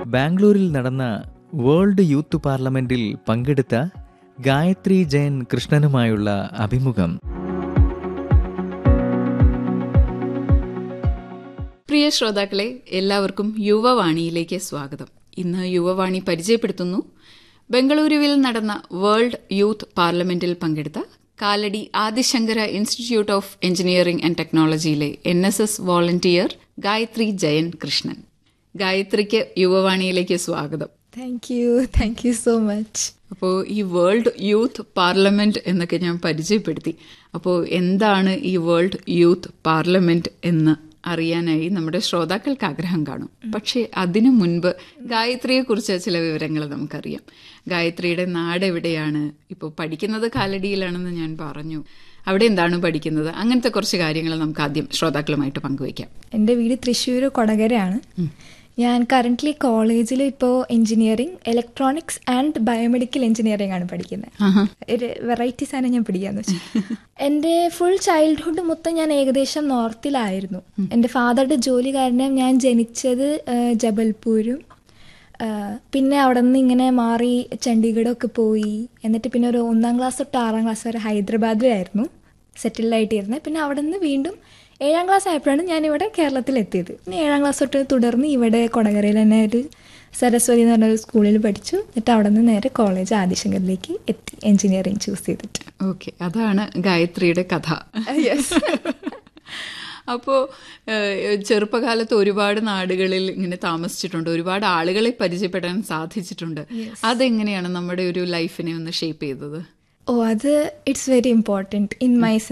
ബാംഗ്ലൂരിൽ നടന്ന world youth പാർലമെന്റിൽ പങ്കെടുത്ത ഗായത്രി ജയൻ കൃഷ്ണനുമായുള്ള അഭിമുഖം പ്രിയ ശ്രോതാക്കളെ എല്ലാവർക്കും യുവവാണിയിലേക്ക് സ്വാഗതം ഇന്ന് യുവവാണി പരിചയപ്പെടുത്തുന്നു ബംഗളൂരുവിൽ നടന്ന വേൾഡ് യൂത്ത് പാർലമെന്റിൽ പങ്കെടുത്ത Kalady Adi Shankara institute of engineering and ടെക്നോളജിയിലെ N S S volunteer Gayathri Jayan Krishnan ഗായത്രിക്ക് യുവവാണിയിലേക്ക് സ്വാഗതം thank you thank you so much അപ്പോൾ ഈ വേൾഡ് യൂത്ത് പാർലമെന്റ് എന്നൊക്കെ ഞാൻ പരിചയപ്പെടുത്തി അപ്പോൾ എന്താണ് ഈ വേൾഡ് യൂത്ത് പാർലമെന്റ് എന്ന് അറിയാനായി നമ്മുടെ ശ്രോതാക്കൾക്ക് ആഗ്രഹം കാണും പക്ഷേ അതിനു മുൻപ് ഗായത്രിയെ കുറിച്ച് ചില വിവരങ്ങൾ നമുക്കറിയാം ഗായത്രിയുടെ നാട് എവിടെയാണ് ഇപ്പോൾ പഠിക്കുന്നത് കാലടിയിലാണെന്ന് ഞാൻ പറഞ്ഞു അവിടെ എന്താണ് പഠിക്കുന്നത് അങ്ങനത്തെ കുറച്ച് കാര്യങ്ങൾ നമുക്ക് ആദ്യം ശ്രോതാക്കളുമായിട്ട് പങ്കുവയ്ക്കാം എൻ്റെ വീട് തൃശ്ശൂർ കൊടകരയാണ് ഞാൻ കറൻ്റ്ലി കോളേജിൽ ഇപ്പോൾ engineering electronics and biomedical engineering ആണ് പഠിക്കുന്നത് ഒരു വെറൈറ്റി സാധനം ഞാൻ പിടിക്കാന്ന് വെച്ചു എൻ്റെ ഫുൾ ചൈൽഡ്ഹുഡ് മൊത്തം ഞാൻ ഏകദേശം നോർത്തിലായിരുന്നു എൻ്റെ ഫാദറുടെ ജോലി കാരണം ഞാൻ ജനിച്ചത് ആ, ജബൽപൂരും ആ, പിന്നെ അവിടെ നിന്ന് ഇങ്ങനെ മാറി ചണ്ഡീഗഡൊക്കെ പോയി എന്നിട്ട് പിന്നെ ഒരു ഒന്നാം ക്ലാസ് തൊട്ട് ആറാം ക്ലാസ് വരെ ഹൈദരാബാദിലായിരുന്നു സെറ്റിൽഡായിട്ടിരുന്നത് പിന്നെ അവിടെ നിന്ന് വീണ്ടും ഏഴാം ക്ലാസ് ആയപ്പോഴാണ് ഞാനിവിടെ കേരളത്തിലെത്തിയത് പിന്നെ ഏഴാം ക്ലാസ് തൊട്ട് തുടർന്ന് ഇവിടെ കൊടകരയിൽ തന്നെ ഒരു സരസ്വതി എന്ന് പറഞ്ഞൊരു സ്കൂളിൽ പഠിച്ചു എന്നിട്ട് അവിടെ നിന്ന് നേരെ കോളേജ് ആദിശങ്കറിലേക്ക് എത്തി എഞ്ചിനീയറിംഗ് ചൂസ് ചെയ്തിട്ട് ഓക്കെ അതാണ് ഗായത്രിയുടെ കഥ അപ്പോൾ ചെറുപ്പകാലത്ത് ഒരുപാട് നാടുകളിൽ ഇങ്ങനെ താമസിച്ചിട്ടുണ്ട് ഒരുപാട് ആളുകളെ പരിചയപ്പെടാൻ സാധിച്ചിട്ടുണ്ട് അതെങ്ങനെയാണ് നമ്മുടെ ഒരു ലൈഫിനെ ഒന്ന് ഷേപ്പ് ചെയ്തത് ഓ അത് it's very important in my